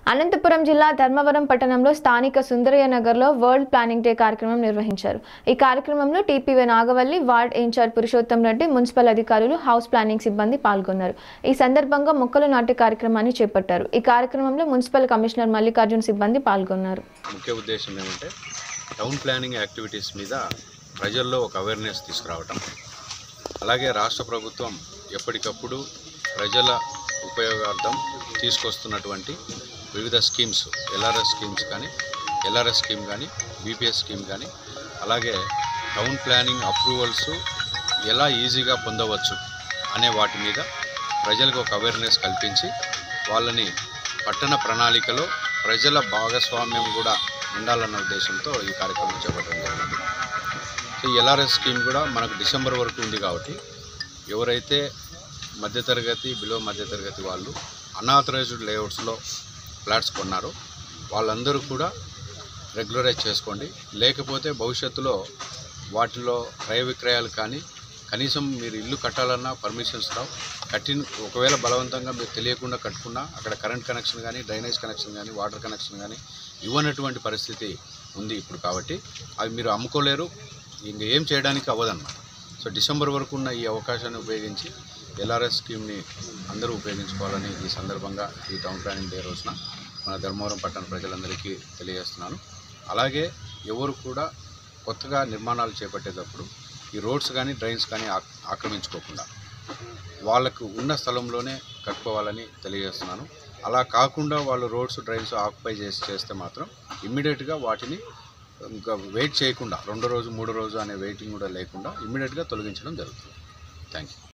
అనంతపురం జిల్లా ధర్మవరం పట్టణంలో స్థానిక సుందరయ్య నగర్లో వరల్డ్ ప్లానింగ్ డే కార్యక్రమం నిర్వహించారు ఈ కార్యక్రమంలో TPV Nagavalli ward incharge Purushottam Reddy municipal అధికారులు హౌస్ ప్లానింగ్ సిబ్బంది పాల్గొన్నారు ఈ సందర్భంగా మొక్కలు నాటే కార్యక్రమాన్ని చేపట్టారు ఈ కార్యక్రమంలో మున్సిపల్ కమిషనర్ మల్లికార్జున్ సిబ్బంది పాల్గొన్నారు ముఖ్య ఉద్దేశం ఏమంటే టౌన్ ప్లానింగ్ యాక్టివిటీస్ మీద ప్రజల్లో ఒక అవేర్నెస్ తీసుకురావటం అలాగే రాష్ట్ర ప్రభుత్వం ఎప్పటికప్పుడు ప్రజల ఉపయోగార్థం తీసుకొస్తున్నటువంటి వివిధ స్కీమ్స్ ఎల్ఆర్ఎస్ స్కీమ్స్ కానీ ఎల్ఆర్ఎస్ స్కీమ్ కానీ బీపీఎస్ స్కీమ్ కానీ అలాగే టౌన్ ప్లానింగ్ అప్రూవల్స్ ఎలా ఈజీగా పొందవచ్చు అనే వాటి మీద ప్రజలకు ఒక అవేర్నెస్ కల్పించి వాళ్ళని పట్టణ ప్రణాళికలో ప్రజల భాగస్వామ్యం కూడా ఉండాలన్న ఉద్దేశంతో ఈ కార్యక్రమం చేపట్టడం జరిగింది సో ఈ ఎల్ఆర్ఎస్ స్కీమ్ కూడా మనకు డిసెంబర్ వరకు ఉంది కాబట్టి ఎవరైతే మధ్యతరగతి బిలో మధ్యతరగతి వాళ్ళు అన్ఆథరైజ్డ్ లేఅవుట్స్లో ఫ్లాట్స్ కొన్నారో వాళ్ళందరూ కూడా రెగ్యులరైజ్ చేసుకోండి లేకపోతే భవిష్యత్తులో వాటిలో క్రయ విక్రయాలు కానీ కనీసం మీరు ఇల్లు కట్టాలన్నా పర్మిషన్స్ రావు కట్టిన ఒకవేళ బలవంతంగా మీరు తెలియకుండా కట్టుకున్నా అక్కడ కరెంట్ కనెక్షన్ కానీ డ్రైనేజ్ కనెక్షన్ కానీ వాటర్ కనెక్షన్ కానీ ఇవ్వనటువంటి పరిస్థితి ఉంది ఇప్పుడు కాబట్టి అవి మీరు అమ్ముకోలేరు ఇంక ఏం చేయడానికి అవ్వదన్నమాట సో డిసెంబర్ వరకు ఉన్న ఈ అవకాశాన్ని ఉపయోగించి ఎల్ఆర్ఎస్ స్కీమ్ని అందరూ ఉపయోగించుకోవాలని ఈ సందర్భంగా ఈ టౌన్ ప్లానింగ్ డే రోజున మన ధర్మవరం పట్టణ ప్రజలందరికీ తెలియజేస్తున్నాను అలాగే ఎవరు కూడా కొత్తగా నిర్మాణాలు చేపట్టేటప్పుడు ఈ రోడ్స్ కానీ డ్రైన్స్ కానీ ఆక్- ఆక్రమించుకోకుండా వాళ్ళకు ఉన్న స్థలంలోనే కట్టుకోవాలని తెలియజేస్తున్నాను అలా కాకుండా వాళ్ళు రోడ్స్ డ్రైన్స్ ఆక్యుపై చేసి చేస్తే మాత్రం ఇమ్మీడియట్గా వాటిని ఇంకా వెయిట్ చేయకుండా రెండో రోజు మూడో రోజు అనే వెయిటింగ్ కూడా లేకుండా ఇమ్మీడియట్గా తొలగించడం జరుగుతుంది థ్యాంక్ యూ